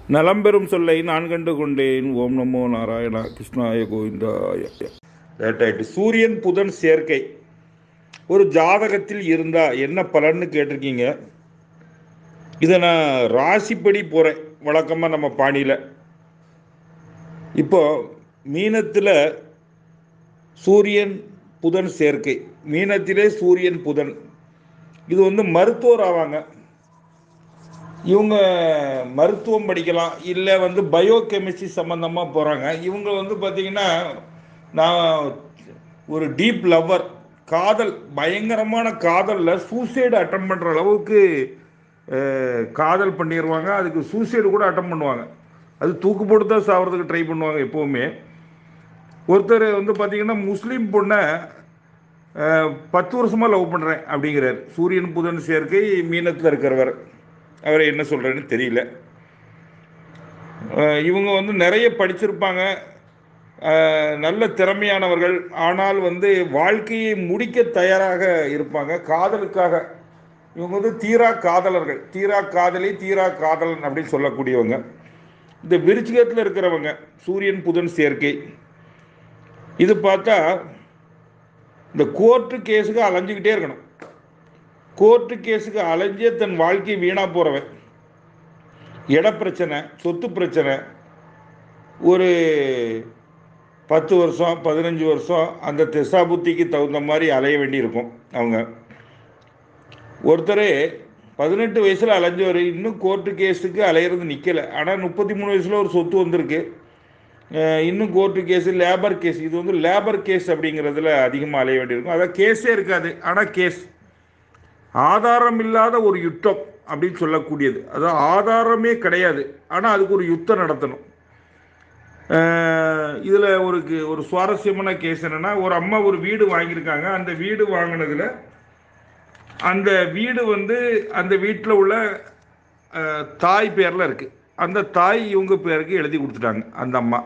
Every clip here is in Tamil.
நலம்பெறும் சொல்லை நான் கண்டு கொண்டேன் ஓம் நமோ நாராயணா கிருஷ்ணாய கோவிந்தாய ரைட் சூரியன் புதன் சேர்க்கை ஒரு ஜாதகத்தில் இருந்தா என்ன பலன்னு கேட்டிருக்கீங்க இதை நான் ராசிப்படி போகிறேன் வழக்கமாக நம்ம பாணியில் இப்போ மீனத்தில் சூரியன் புதன் சேர்க்கை மீனத்திலே சூரியன் புதன் இது வந்து மருத்துவர் ஆவாங்க இவங்க மருத்துவம் படிக்கலாம் இல்லை வந்து பயோ கெமிஸ்ட்ரி சம்மந்தமாக போகிறாங்க இவங்க வந்து பார்த்திங்கன்னா நான் ஒரு டீப் லவ்வர் காதல் பயங்கரமான காதலில் சூசைடு அட்டம் பண்ணுற அளவுக்கு அஹ், காதல் பண்ணிடுவாங்க அதுக்கு சூசைடு கூட அட்டம் பண்ணுவாங்க அது தூக்கு போட்டு தான் சாவறதுக்கு ட்ரை பண்ணுவாங்க எப்போவுமே ஒருத்தர் வந்து பார்த்தீங்கன்னா முஸ்லீம் பொண்ணை அஹ், பத்து வருஷமாக லவ் பண்ணுறேன் அப்படிங்கிறார் சூரியன் புதன் சேர்க்கை மீனத்தில் இருக்கிறவர் அவர் என்ன சொல்கிறேன்னு தெரியல அஹ், இவங்க வந்து நிறைய படிச்சிருப்பாங்க அஹ், நல்ல திறமையானவர்கள் ஆனால் வந்து வாழ்க்கையை முடிக்க தயாராக இருப்பாங்க காதலுக்காக இவங்க வந்து தீரா காதலர்கள் தீரா காதலி தீரா காதலன் அப்படின்னு சொல்லக்கூடியவங்க இந்த விருச்சிகத்தில் இருக்கிறவங்க சூரியன் புதன் சேர்க்கை இது பார்த்தா இந்த கோர்ட்டு கேஸுக்கு அலைஞ்சிக்கிட்டே இருக்கணும் கோர்ட்டு கேஸுக்கு அலைஞ்சே தன் வாழ்க்கை வீணாக போகிறவன் இட பிரச்சனை சொத்து பிரச்சனை ஒரு பத்து வருஷம் பதினஞ்சு வருஷம் அந்த திசா புத்திக்கு தகுந்த மாதிரி அலைய வேண்டியிருக்கும் அவங்க ஒருத்தர் பதினெட்டு வயசில் அலைஞ்சவர் இன்னும் கோர்ட்டு கேஸுக்கு அலையிறது நிற்கலை ஆனால் முப்பத்தி மூணு வயசில் ஒரு சொத்து வந்திருக்கு அஹ் இன்னும் கோர்ட்டு கேஸு லேபர் கேஸ் இது வந்து லேபர் கேஸ் அப்படிங்கிறதுல அதிகமாக அலைய வேண்டியிருக்கும் அதான் கேஸே இருக்காது ஆனால் கேஸ் ஆதாரம் இல்லாத ஒரு யுத்தம் அப்படின்னு சொல்லக்கூடியது அதாவது ஆதாரமே கிடையாது ஆனால் அதுக்கு ஒரு யுத்தம் நடத்தணும் இதில் ஒரு கே- ஒரு சுவாரஸ்யமான கேஸ் என்னென்னா ஒரு அம்மா ஒரு வீடு வாங்கியிருக்காங்க அந்த வீடு வாங்கினதில் அந்த வீடு வந்து அந்த வீட்டில் உள்ள அஹ், தாய் பேரில் இருக்குது அந்த தாய் இவங்க பேருக்கு எழுதி கொடுத்துட்டாங்க அந்த அம்மா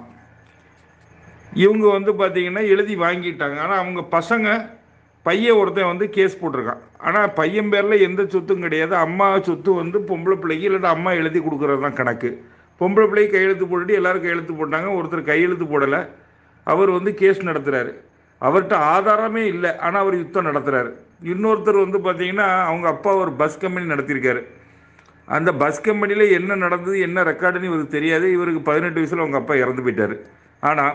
இவங்க வந்து பார்த்தீங்கன்னா எழுதி வாங்கிட்டாங்க ஆனால் அவங்க பசங்க பையன் ஒருத்தன் வந்து கேஸ் போட்டிருக்கான் ஆனால் பையன் பேரில் எந்த சொத்தும் கிடையாது அம்மா சொத்து வந்து பொம்பளை பிள்ளைக்கு இல்லாட்டா அம்மா எழுதி கொடுக்குறது தான் கணக்கு பொம்பளை பிள்ளைக்கு கையெழுத்து போட்டுட்டு எல்லாரும் கையெழுத்து போட்டாங்க ஒருத்தர் கையெழுத்து போடலை அவர் வந்து கேஸ் நடத்துகிறாரு அவர்கிட்ட ஆதாரமே இல்லை ஆனால் அவர் யுத்தம் நடத்துகிறாரு இன்னொருத்தர் வந்து பார்த்தீங்கன்னா அவங்க அப்பா ஒரு பஸ் கம்பெனி நடத்தியிருக்காரு அந்த பஸ் கம்பெனியில் என்ன நடந்தது என்ன ரெக்கார்டுன்னு இவருக்கு தெரியாது இவருக்கு பதினெட்டு வயசில் அவங்க அப்பா இறந்து போயிட்டார் ஆனால்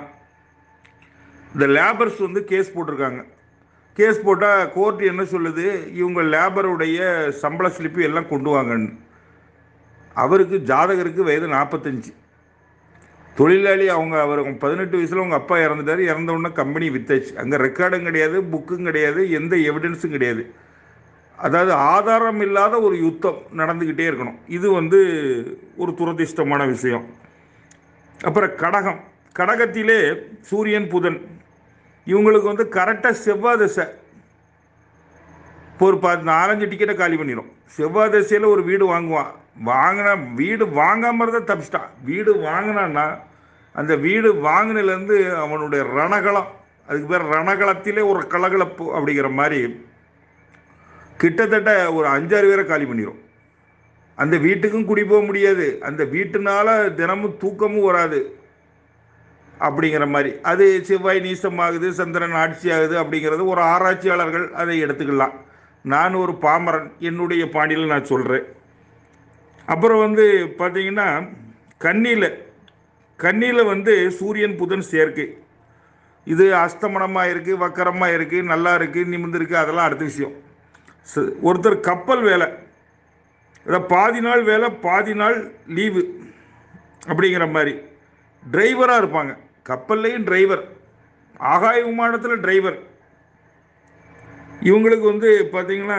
இந்த லேபர்ஸ் வந்து கேஸ் போட்டிருக்காங்க கேஸ் போட்டால் கோர்ட் என்ன சொல்லுது இவங்க லேபருடைய சம்பள ஸ்லிப்பு எல்லாம் கொண்டு வாங்கன்னு அவருக்கு ஜாதகருக்கு வயது நாற்பத்தஞ்சு தொழிலாளி அவங்க அவர் பதினெட்டு வயசில் அவங்க அப்பா இறந்துட்டார் இறந்த உடனே கம்பெனி வித்தாச்சு அங்கே ரெக்கார்டும் கிடையாது புக்கும் கிடையாது எந்த எவிடன்ஸும் கிடையாது அதாவது ஆதாரம் இல்லாத ஒரு யுத்தம் நடந்துக்கிட்டே இருக்கணும் இது வந்து ஒரு துரதிர்ஷ்டமான விஷயம் அப்புறம் கடகம் கடகத்திலே சூரியன் புதன் இவங்களுக்கு வந்து கரெக்டாக செவ்வாய் திசை இப்போ ஒரு பத்து நாலஞ்சு டிக்கெட்டை காலி பண்ணிடும் செவ்வாய் திசையில் ஒரு வீடு வாங்குவான் வாங்கினா வீடு வாங்காம இருந்தால் தப்பிச்சிட்டான் வீடு வாங்கினான்னா அந்த வீடு வாங்கினிலேருந்து அவனுடைய ரணகளம் அதுக்கு பேர் ரணகளத்திலே ஒரு கலகலப்பு அப்படிங்கிற மாதிரி கிட்டத்தட்ட ஒரு அஞ்சாறு பேரை காலி பண்ணிடும் அந்த வீட்டுக்கும் குடி போக முடியாது அந்த வீட்டுனால தினமும் தூக்கமும் வராது அப்படிங்கிற மாதிரி அது செவ்வாய் நீசமாகுது சந்திரன் ஆட்சி ஆகுது அப்படிங்கிறது ஒரு ஆராய்ச்சியாளர்கள் அதை எடுத்துக்கலாம் நான் ஒரு பாமரன் என்னுடைய பாணியில் நான் சொல்கிறேன் அப்புறம் வந்து பார்த்தீங்கன்னா கண்ணியில் கண்ணியில் வந்து சூரியன் புதன் சேர்க்கை இது அஸ்தமனமாக இருக்குது வக்கரமாக இருக்குது நல்லா இருக்குது நிமிர்ந்திருக்கு அதெல்லாம் அடுத்த விஷயம் ச- ஒருத்தர் கப்பல் வேலை அதாவது பாதி நாள் வேலை பாதி நாள் லீவு அப்படிங்கிற மாதிரி டிரைவராக இருப்பாங்க கப்பல்லையும் டிரைவர் ஆகாய விமானத்தில் டிரைவர் இவங்களுக்கு வந்து பார்த்தீங்கன்னா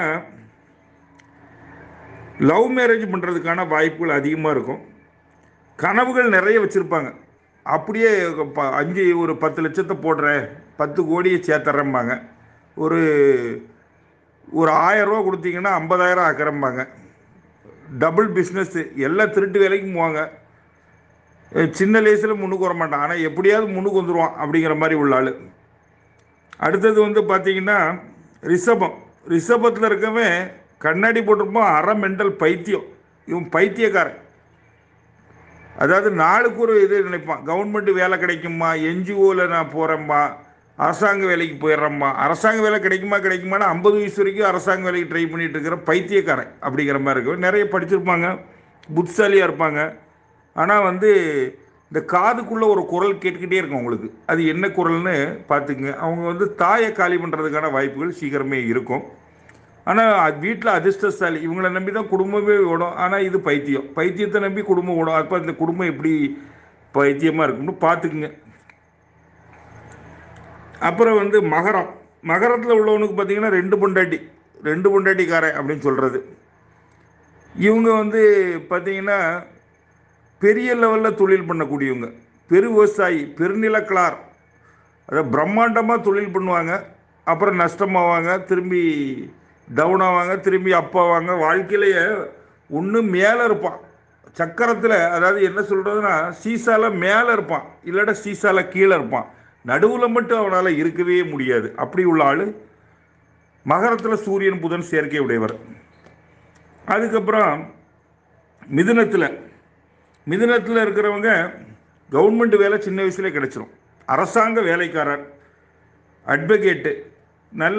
லவ் மேரேஜ் பண்ணுறதுக்கான வாய்ப்புகள் அதிகமாக இருக்கும் கனவுகள் நிறைய வச்சுருப்பாங்க அப்படியே ப- அஞ்சு ஒரு பத்து லட்சத்தை போடுறேன் பத்து கோடியை சேர்த்துறேம்பாங்க ஒரு ஒரு ஆயிரம் ரூபா கொடுத்தீங்கன்னா ஐம்பதாயிரம் ஆக்கிறம்பாங்க டபுள் பிஸ்னஸ் எல்லாம் திருட்டு வேலைக்கும் போவாங்க அஹ் சின்ன லேஸில் முன்னுக்கு வர மாட்டான் ஆனால் எப்படியாவது முன்னுக்கு வந்துடுவான் அப்படிங்கிற மாதிரி உள்ள ஆள் அடுத்தது வந்து பார்த்தீங்கன்னா ரிஷபம் ரிஷபத்தில் இருக்கவன் கண்ணாடி போட்டிருப்பான் அரை மெண்டல் பைத்தியம் இவன் பைத்தியக்காரன் அதாவது நாளுக்கு ஒரு இது நினைப்பான் கவர்மெண்ட் வேலை கிடைக்குமா என்ஜிஓவில் நான் போகிறேம்மா அரசாங்க வேலைக்கு போயிடுறேம்மா அரசாங்க வேலை கிடைக்குமா கிடைக்குமான்னு ஐம்பது வயசு வரைக்கும் அரசாங்க வேலைக்கு ட்ரை பண்ணிட்டு இருக்கிற பைத்தியக்காரன் அப்படிங்கிற மாதிரி இருக்கும் நிறைய படிச்சிருப்பாங்க புத்திசாலியாக இருப்பாங்க ஆனால் வந்து இந்த காதுக்குள்ளே ஒரு குரல் கேட்டுக்கிட்டே இருக்கும் உங்களுக்கு அது என்ன குரல்னு பார்த்துக்குங்க அவங்க வந்து தாயை காலி பண்ணுறதுக்கான வாய்ப்புகள் சீக்கிரமே இருக்கும் ஆனால் வீட்டில் அதிர்ஷ்டசாலி இவங்களை நம்பி தான் குடும்பமே ஓடும் ஆனால் இது பைத்தியம் பைத்தியத்தை நம்பி குடும்பம் ஓடும் அப்போ இந்த குடும்பம் எப்படி பைத்தியமாக இருக்கும்னு பார்த்துக்குங்க அப்புறம் வந்து மகரம் மகரத்தில் உள்ளவனுக்கு பார்த்தீங்கன்னா ரெண்டு பொண்டாட்டி ரெண்டு பொண்டாட்டிக்காரன் அப்படின்னு சொல்கிறது இவங்க வந்து பார்த்தீங்கன்னா பெரிய லெவலில் தொழில் பண்ணக்கூடியவங்க பெரு விவசாயி பெருநிலக்கலார் அதாவது பிரம்மாண்டமாக தொழில் பண்ணுவாங்க அப்புறம் நஷ்டமாவாங்க திரும்பி டவுன் ஆவாங்க திரும்பி அப்பாவாங்க வாழ்க்கையிலேயே ஒன்று மேலே இருப்பான் சக்கரத்தில் அதாவது என்ன சொல்கிறதுனா சீசால மேலே இருப்பான் இல்லாட்ட சீசால கீழே இருப்பான் நடுவில் மட்டும் அவனால் இருக்கவே முடியாது அப்படி உள்ள ஆள் மகரத்தில் சூரியன் புதன் சேர்க்கை உடையவர் அதுக்கப்புறம் மிதுனத்தில் மிதுனத்தில் இருக்கிறவங்க கவர்மெண்ட் வேலை சின்ன வயசுல கிடைச்சிரும் அரசாங்க வேலைக்காரர் அட்வொகேட்டு நல்ல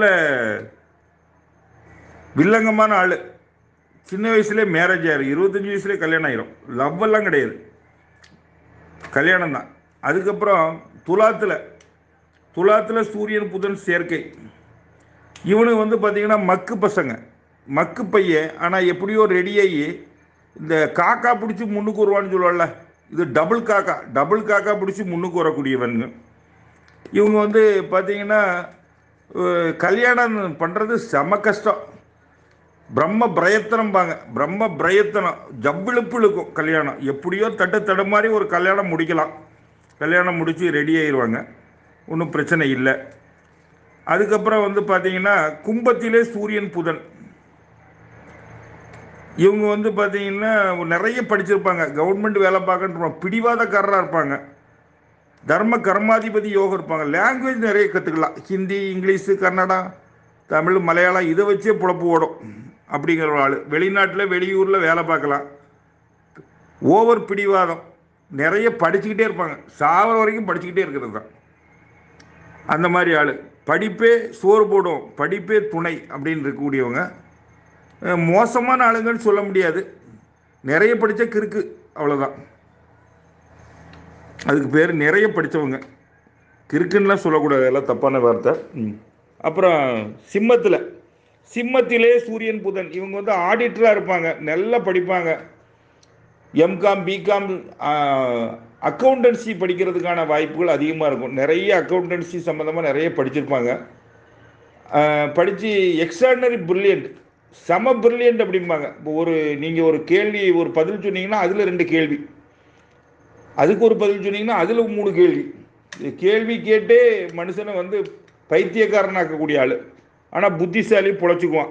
வில்லங்கமான ஆள் சின்ன வயசுலேயே மேரேஜ் ஆயிரும் இருபத்தஞ்சி வயசுலேயே கல்யாணம் ஆயிரும் லவ் எல்லாம் கிடையாது கல்யாணம் தான் அதுக்கப்புறம் துலாத்தில் துலாத்தில் சூரியன் புதன் சேர்க்கை இவனுக்கு வந்து பார்த்தீங்கன்னா மக்கு பசங்க மக்கு பையன் ஆனால் எப்படியோ ரெடியாகி இந்த காக்கா பிடிச்சி முன்னுக்கு வருவான்னு சொல்லுவாள்ல இது டபுள் காக்கா டபுள் காக்கா பிடிச்சி முன்னுக்கு வரக்கூடியவனுங்க இவங்க வந்து பார்த்தீங்கன்னா அஹ், கல்யாணம் பண்ணுறது செம கஷ்டம் பிரம்ம பிரயத்தனம்பாங்க பிரம்ம பிரயத்தனம் ஜவ்விழுப்பு இழுக்கும் கல்யாணம் எப்படியோ தட்டு தடுமாறி ஒரு கல்யாணம் முடிக்கலாம் கல்யாணம் முடித்து ரெடி ஆயிடுவாங்க ஒன்றும் பிரச்சனை இல்லை அதுக்கப்புறம் வந்து பார்த்தீங்கன்னா கும்பத்திலே சூரியன் புதன் இவங்க வந்து பார்த்தீங்கன்னா நிறைய படிச்சிருப்பாங்க கவர்மெண்ட் வேலை பார்க்கன்ற பிடிவாதக்காரராக இருப்பாங்க தர்ம கர்மாதிபதி யோகம் இருப்பாங்க லாங்குவேஜ் நிறைய கற்றுக்கலாம் ஹிந்தி இங்கிலீஷு கன்னடா தமிழ் மலையாளம் இதை வச்சே புழப்பு ஓடும் அப்படிங்கிற ஒரு ஆள் வெளிநாட்டில் வெளியூரில் வேலை பார்க்கலாம் ஓவர் பிடிவாதம் நிறைய படிச்சுக்கிட்டே இருப்பாங்க சாவர வரைக்கும் படிச்சுக்கிட்டே இருக்கிறது தான் அந்த மாதிரி ஆள் படிப்பே சோறு போடும் படிப்பே துணை அப்படின்னு இருக்கக்கூடியவங்க அஹ் மோசமான ஆளுங்கன்னு சொல்ல முடியாது நிறைய படித்த கிறுக்கு அவ்வளோதான் அதுக்கு பேர் நிறைய படித்தவங்க கிறுக்குன்னுலாம் சொல்லக்கூடாது எல்லாம் தப்பான வார்த்தை ம். அப்புறம் சிம்மத்தில் சிம்மத்திலே சூரியன் புதன் இவங்க வந்து ஆடிட்டராக இருப்பாங்க நல்லா படிப்பாங்க எம்காம் பிகாம் அக்கௌண்டன்சி படிக்கிறதுக்கான வாய்ப்புகள் அதிகமாக இருக்கும் நிறைய அக்கௌண்டன்சி சம்மந்தமாக நிறைய படிச்சிருப்பாங்க படித்து எக்ஸ்ட்ராடனரி பிரில்லியன்ட் செம பிரில்லியன்ட் அப்படிம்பாங்க இப்போ ஒரு நீங்கள் ஒரு கேள்வி ஒரு பதில் சொன்னீங்கன்னா அதில் ரெண்டு கேள்வி அதுக்கு ஒரு பதில் சொன்னீங்கன்னா அதில் மூணு கேள்வி இது கேள்வி கேட்டே மனுஷனை வந்து பைத்தியக்காரனாக்கக்கூடிய ஆள் ஆனால் புத்திசாலி பொழைச்சிக்குவான்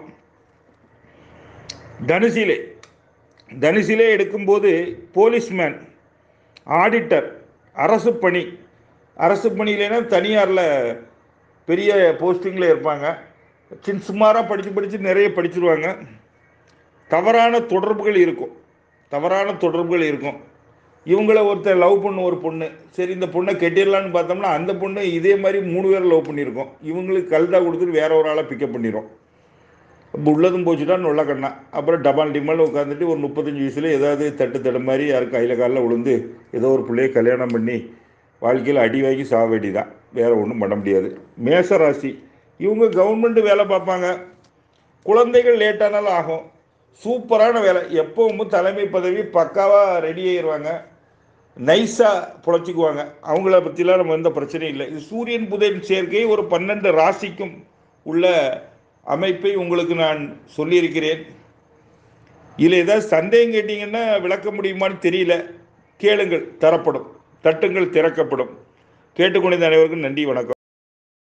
தனுசிலே தனுசிலே எடுக்கும்போது போலீஸ்மேன் ஆடிட்டர் அரசு பணி அரசு பணியிலேனா தனியாரில் பெரிய போஸ்டிங்கில் இருப்பாங்க சின் சுமாராக படித்து படித்து நிறைய படிச்சிருவாங்க தவறான தொடர்புகள் இருக்கும் தவறான தொடர்புகள் இருக்கும் இவங்கள ஒருத்தர் லவ் பண்ண ஒரு பொண்ணு சரி இந்த பொண்ணை கெட்டிடலான்னு பார்த்தோம்னா அந்த பொண்ணு இதே மாதிரி மூணு பேர் லவ் பண்ணியிருக்கோம் இவங்களுக்கு கல்தா கொடுத்துட்டு வேற ஒரு ஆளை பிக்கப் பண்ணிடும் இப்போ உள்ளதும் போச்சுட்டா நொல்ல கண்ணா அப்புறம் டபால் டிமால் உட்காந்துட்டு ஒரு முப்பத்தஞ்சு வயசுல ஏதாவது தட்டு தடு மாதிரி யாரும் கையில் காலில் விழுந்து ஏதோ ஒரு பிள்ளைய கல்யாணம் பண்ணி வாழ்க்கையில் அடி வாங்கி சாக வேண்டியதான் வேற ஒன்றும் பண்ண முடியாது மேச ராசி இவங்க கவர்மெண்ட் வேலை பார்ப்பாங்க குழந்தைகள் லேட்டானாலும் ஆகும் சூப்பரான வேலை எப்பவும் தலைமை பதவி பக்காவாக ரெடி ஆயிடுவாங்க நைஸாக புழைச்சிக்குவாங்க அவங்கள பற்றிலாம் நம்ம எந்த பிரச்சனையும் இல்லை இது சூரியன் புதன் சேர்க்கை ஒரு பன்னெண்டு ராசிக்கும் உள்ள அமைப்பை உங்களுக்கு நான் சொல்லியிருக்கிறேன் இதில் ஏதாவது சந்தேகம் கேட்டிங்கன்னா விளக்க முடியுமான்னு தெரியல கேளுங்கள் தரப்படும் தட்டுங்கள் திறக்கப்படும் கேட்டுக்கொண்டிருந்த அனைவருக்கும் நன்றி வணக்கம்